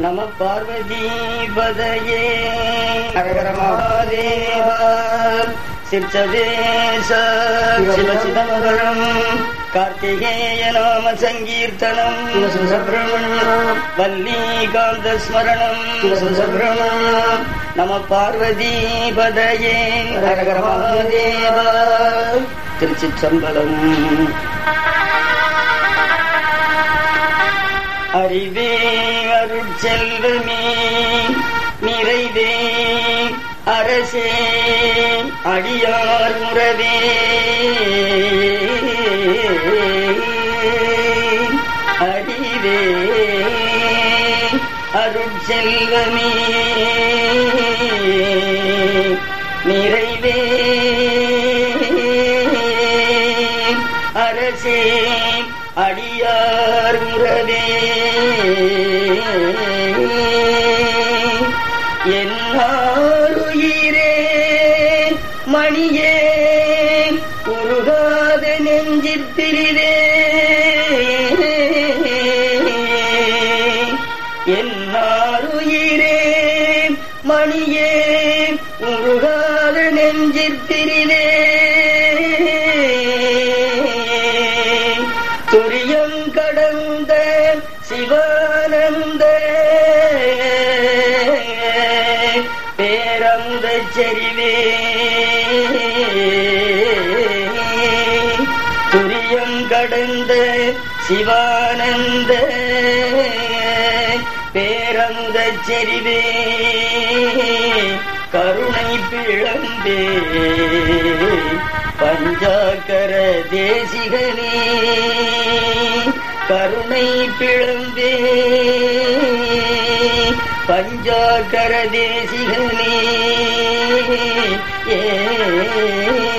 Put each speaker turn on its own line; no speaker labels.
நம பார்வதீபதையே ஹரஹரமகாதேவ சிற்சவேச சிவசிதம்பரம் கார்த்திகேய நாம சங்கீர்த்தனம் சுப்பிரமணியம் வல்லீகாந்த ஸ்மரணம் சுப்பிரமணியம் நம பார்வதீபதையே ஹரஹர மகாதேவ திருச்சிற்றம்பலம் அறிவே அருட்செல்வமே நிறைவே அரசே அடியார் முறவே அறிவே அருட்செல்வமே நிறைவே அரசே அடியார் முறவே என்னாருயிரே மணியே உருகாத நெஞ்சித்திரிவே என்னாருயிரே மணியே உருகாத நெஞ்சித்திரிவே துரியம் கடந்த சிவானந்த பேரமுத செறிவே துரியம் கடந்த சிவானந்த பேரமுத செறிவே கருணை பிழந்தே பஞ்சாக்கர தேசிகனே கருணை பிழந்தே பஞ்சாக்கர தேசிகனே ஏ